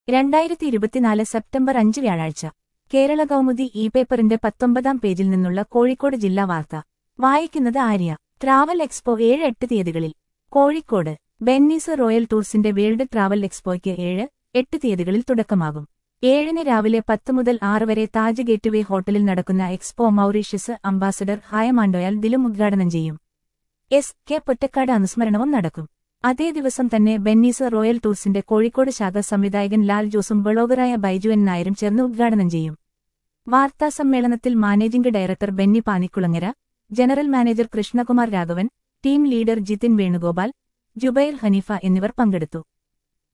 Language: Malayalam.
രണ്ടായിരത്തി ഇരുപത്തിനാല് സെപ്റ്റംബർ അഞ്ച് വ്യാഴാഴ്ച കേരള കൗമുദി ഇ പേപ്പറിന്റെ പത്തൊമ്പതാം പേജിൽ നിന്നുള്ള കോഴിക്കോട് ജില്ലാ വാർത്ത വായിക്കുന്നത് ആര്യ ട്രാവൽ എക്സ്പോ ഏഴ് എട്ട് തീയതികളിൽ കോഴിക്കോട് ബെന്നീസ് റോയൽ ടൂർസിന്റെ വേൾഡ് ട്രാവൽ എക്സ്പോയ്ക്ക് ഏഴ് എട്ട് തീയതികളിൽ തുടക്കമാകും ഏഴിന് രാവിലെ പത്ത് മുതൽ ആറ് വരെ താജ് ഗേറ്റ്വേ ഹോട്ടലിൽ നടക്കുന്ന എക്സ്പോ മൌറീഷ്യസ് അംബാസഡർ ഹായമാൻഡോയാൽ ദിലും ഉദ്ഘാടനം ചെയ്യും എസ് കെ പൊറ്റക്കാട് അനുസ്മരണവും നടക്കും അതേ ദിവസം തന്നെ ബെന്നീസ് റോയൽ ടൂർസിന്റെ കോഴിക്കോട് ശാഖ സംവിധായകൻ ലാൽ ജോസും ബ്ലോഗറായ ബൈജു എൻ നായരും ചേർന്ന് ഉദ്ഘാടനം ചെയ്യും വാർത്താസമ്മേളനത്തിൽ managing director Benny Panikkulangara general manager Krishnakumar Raghavan team leader Jithin Venugopal Jubair Haneefa എന്നിവർ പങ്കെടുത്തു